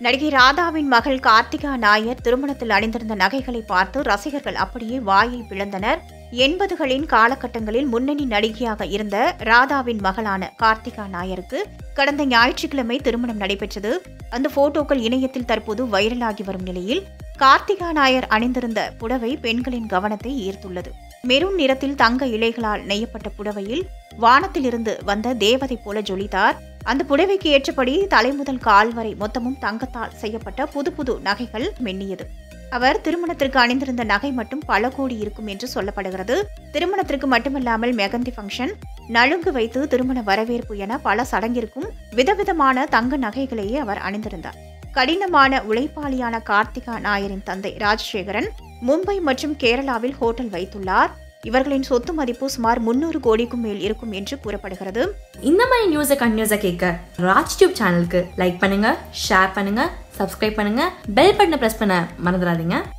நடிகை ராதாவின் மகள் கார்த்திகா நாயர் திருமணத்தில் அணிந்திருந்த நகைகளை பார்த்து ரசிகர்கள் அப்படியே வாயை பிளந்தனர் எண்பதுகளின் காலகட்டங்களில் முன்னணி நடிகையாக இருந்த ராதாவின் மகளான கார்த்திகா நாயருக்கு கடந்த ஞாயிற்றுக்கிழமை திருமணம் நடைபெற்றது அந்த போட்டோக்கள் இணையத்தில் தற்போது வைரலாகி வரும் நிலையில் கார்த்திகா நாயர் அணிந்திருந்த புடவை பெண்களின் கவனத்தை ஈர்த்துள்ளது மெரூன் நிறத்தில் தங்க இலைகளால் நெய்யப்பட்ட புடவையில் வானத்திலிருந்து வந்த தேவதை போல ஜொலித்தார் அந்த புடவைக்கு ஏற்றபடி தலை முதல் கால் வரை மொத்தமும் தங்கத்தால் செய்யப்பட்ட புது புது நகைகள் மென்னியது அவர் திருமணத்திற்கு அணிந்திருந்த நகை மட்டும் பல கோடி இருக்கும் என்று சொல்லப்படுகிறது திருமணத்திற்கு மட்டுமல்லாமல் மெகந்தி ஃபங்க்ஷன் நலுங்கு வைத்து திருமண வரவேற்பு என பல சடங்கிற்கும் விதவிதமான தங்க நகைகளையே அவர் அணிந்திருந்தார் கடினமான உழைப்பாளியான கார்த்திகா நாயரின் தந்தை ராஜசேகரன் மும்பை மற்றும் கேரளாவில் ஹோட்டல் வைத்துள்ளார் இவர்களின் சொத்து மதிப்பு சுமார் முன்னூறு கோடிக்கும் மேல் இருக்கும் என்று கூறப்படுகிறது இந்த மாதிரி நியூஸை கண்டினியூஸாக கேட்க ராஜ் டியூப் சேனலுக்கு லைக் பண்ணுங்க ஷேர் பண்ணுங்க சப்ஸ்கிரைப் பண்ணுங்க பெல் பட்டனை ப்ரெஸ் பண்ண மறந்துடாதீங்க